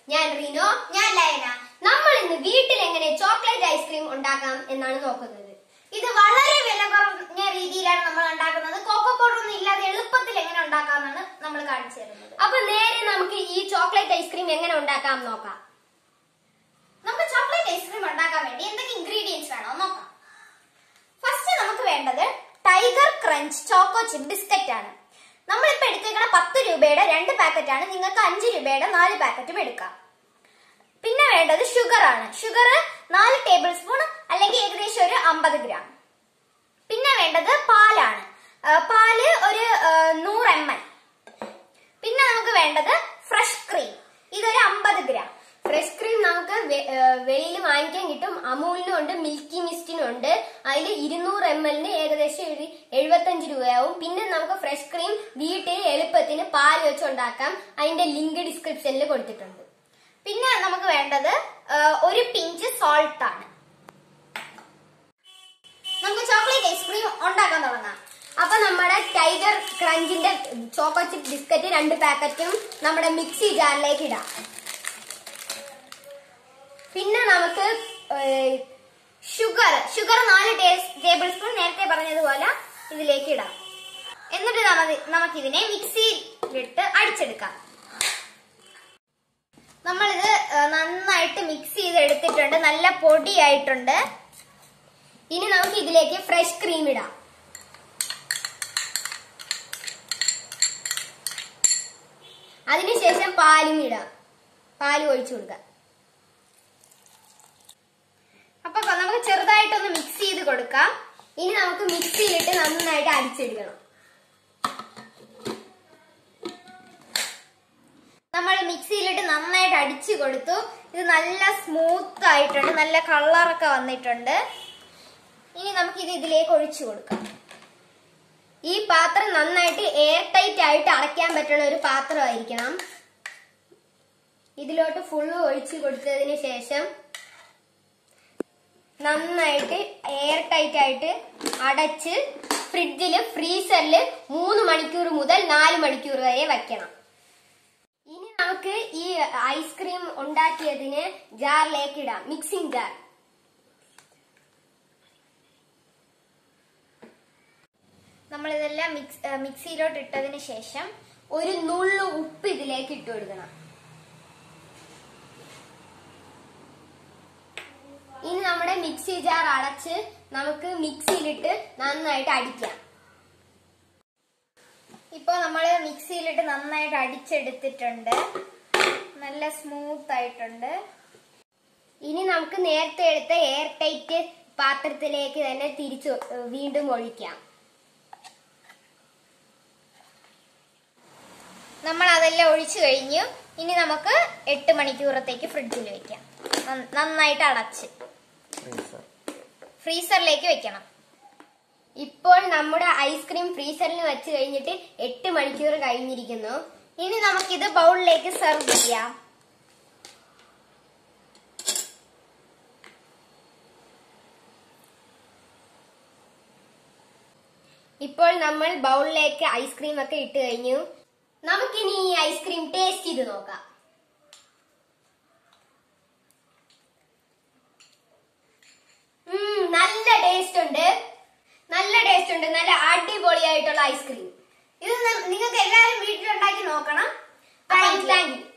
ഞാൻ റീനോ ഞാൻ ലയന നമ്മൾ ഇന്ന് വീട്ടിൽ എങ്ങനെ ചോക്ലേറ്റ് ഐസ്ക്രീം ഉണ്ടാക്കാം എന്നാണ് നോക്കുന്നത് ഇത് വളരെ വില കുറഞ്ഞ രീതിയിലാണ് നമ്മൾ ഉണ്ടാക്കുന്നത് കോക്കോ പൗഡർ ഒന്നും ഇല്ലാതെ എളുപ്പത്തിൽ എങ്ങനെ ഉണ്ടാക്കാമെന്നാണ് നമ്മൾ കാണിച്ചു തരുന്നത് അപ്പൊ നേരെ നമുക്ക് ഈ ചോക്ലേറ്റ് ഐസ്ക്രീം എങ്ങനെ ഉണ്ടാക്കാം എന്ന് നോക്കാം നമുക്ക് ചോക്ലേറ്റ് ഐസ്ക്രീം ഉണ്ടാക്കാൻ വേണ്ടി എന്തൊക്കെ ഇൻഗ്രീഡിയൻസ് വേണോ നോക്കാം ഫസ്റ്റ് നമുക്ക് വേണ്ടത് Tiger Crunch choco chip biscuit ആണ് നമ്മളിപ്പോ എടുത്തേക്കണ പത്ത് രൂപയുടെ രണ്ട് പാക്കറ്റ് ആണ് നിങ്ങൾക്ക് അഞ്ച് രൂപയുടെ നാല് പാക്കറ്റും എടുക്കാം പിന്നെ വേണ്ടത് ഷുഗർ ആണ് ഷുഗർ നാല് ടേബിൾ സ്പൂൺ അല്ലെങ്കിൽ ഏകദേശം ഒരു അമ്പത് ഗ്രാം പിന്നെ വേണ്ടത് പാലാണ് ആ, പാല് ഒരു ആ, നൂറ് എം എൽ പിന്നെ നമുക്ക് വേണ്ടത് ഫ്രഷ് ക്രീം ഇതൊരു അമ്പത് ഗ്രാം ഫ്രഷ് ക്രീം നമുക്ക് വെളിയിൽ വാങ്ങിക്കാൻ കിട്ടും അമൂലിനും ഉണ്ട് മിൽക്കി മിസ്റ്റിനും ഉണ്ട് അതിൽ ഇരുന്നൂറ് എം എല്ലിന് ഏകദേശം ഒരു എഴുപത്തഞ്ച് രൂപയാവും പിന്നെ നമുക്ക് ഫ്രഷ് ക്രീം വീട്ടിൽ എളുപ്പത്തിന് പാൽ വെച്ച് ഉണ്ടാക്കാം അതിന്റെ ലിങ്ക് ഡിസ്ക്രിപ്ഷനിൽ കൊടുത്തിട്ടുണ്ട് പിന്നെ നമുക്ക് വേണ്ടത് ആ, ഒരു പിഞ്ച് സോൾട്ട് ആണ് നമുക്ക് ചോക്ലേറ്റ് ഐസ്ക്രീം ഉണ്ടാക്കാൻ തുടങ്ങാം അപ്പൊ നമ്മുടെ ടൈഗർ ക്രഞ്ചിന്റെ ചോക്കോ ചിപ്പ് ബിസ്ക്കറ്റ് രണ്ട് പാക്കറ്റും നമ്മുടെ മിക്സി ജാറിലേക്ക് ഇടാം പിന്നെ നമുക്ക് ഷുഗർ ഷുഗർ നാല് ടേബിൾ സ്പൂൺ നേരത്തെ പറഞ്ഞതുപോലെ ഇതിലേക്ക് ഇടാം എന്നിട്ട് നമുക്ക് നമുക്കിതിനെ മിക്സിയിലിട്ട് അടിച്ചെടുക്കാം നമ്മളിത് ആ, നന്നായിട്ട് മിക്സ് ചെയ്ത് എടുത്തിട്ടുണ്ട് നല്ല പൊടിയായിട്ടുണ്ട് ഇനി നമുക്ക് ഇതിലേക്ക് ഫ്രഷ് ക്രീം ഇടാം അതിനുശേഷം പാലും ഇടാം പാലും ഒഴിച്ചു കൊടുക്കാം അപ്പൊ നമുക്ക് ചെറുതായിട്ടൊന്ന് മിക്സ് ചെയ്ത് കൊടുക്കാം ഇനി നമുക്ക് മിക്സിയിലിട്ട് നന്നായിട്ട് അടിച്ചെടുക്കണം നമ്മൾ മിക്സിയിലിട്ട് നന്നായിട്ട് അടിച്ചു കൊടുത്തു ഇത് നല്ല സ്മൂത്ത് ആയിട്ടുണ്ട് നല്ല കളറൊക്കെ വന്നിട്ടുണ്ട് ഇനി നമുക്ക് ഇത് ഇതിലേക്ക് ഒഴിച്ചു കൊടുക്കാം ഈ പാത്രം നന്നായിട്ട് എയർ ടൈറ്റ് ആയിട്ട് അടയ്ക്കാൻ പറ്റുന്ന ഒരു പാത്രമായിരിക്കണം ഇതിലോട്ട് ഫുള്ള് ഒഴിച്ചു കൊടുത്തതിന് ശേഷം നന്നായിട്ട് എയർ ടൈറ്റ് ആയിട്ട് അടച്ച് ഫ്രിഡ്ജിൽ ഫ്രീസറിൽ മൂന്ന് മണിക്കൂർ മുതൽ നാല് മണിക്കൂർ വരെ വെക്കണം ഇനി നമുക്ക് ഈ ഐസ്ക്രീം ഉണ്ടാക്കിയതിന് ജാറിലേക്ക് ഇടാം മിക്സിംഗ് ജാർ നമ്മൾ ഇതെല്ലാം മിക്സ് മിക്സിയിലോട്ട് ഇട്ടതിന് ശേഷം ഒരു നുള്ളു ഉപ്പ് ഇതിലേക്ക് ഇട്ട് കൊടുക്കണം ഇനി നമ്മുടെ മിക്സി ജാർ അടച്ച് നമുക്ക് മിക്സിയിലിട്ട് നന്നായിട്ട് അടിക്കാം ഇപ്പോൾ നമ്മൾ മിക്സിയിലിട്ട് നന്നായിട്ട് അടിച്ചെടുത്തിട്ടുണ്ട് നല്ല സ്മൂത്ത് ആയിട്ടുണ്ട് ഇനി നമുക്ക് നേരത്തെ എടുത്ത എയർ ടൈറ്റ് പാത്രത്തിലേക്ക് തന്നെ തിരിച്ചു ഏഹ്, വീണ്ടും ഒഴിക്കാം നമ്മൾ അതെല്ലാം ഒഴിച്ചു കഴിഞ്ഞു ഇനി നമുക്ക് എട്ട് മണിക്കൂറത്തേക്ക് ഫ്രിഡ്ജിൽ വെക്കാം നന്ന- നന്നായിട്ട് അടച്ച് ഫ്രീസറിലേക്ക് വെക്കണം ഇപ്പോൾ നമ്മുടെ ഐസ്ക്രീം ഫ്രീസറിൽ വെച്ച് കഴിഞ്ഞിട്ട് എട്ട് മണിക്കൂർ കഴിഞ്ഞിരിക്കുന്നു ഇനി നമുക്കിത് ബൗളിലേക്ക് സെർവ് ചെയ്യാം ഇപ്പോൾ നമ്മൾ ബൗളിലേക്ക് ഐസ്ക്രീം ഒക്കെ ഇട്ട് കഴിഞ്ഞു നമുക്കിനി ഈ ഐസ്ക്രീം ടേസ്റ്റ് ചെയ്ത് നോക്കാം ഉം, നല്ല ടേസ്റ്റ് ഉണ്ട് നല്ല ടേസ്റ്റ് ഉണ്ട് നല്ല അടിപൊളിയായിട്ടുള്ള ഐസ്ക്രീം ഇത് ന- നിങ്ങൾക്ക് എല്ലാവരും വീട്ടിലുണ്ടാക്കി നോക്കണം താങ്ക് യു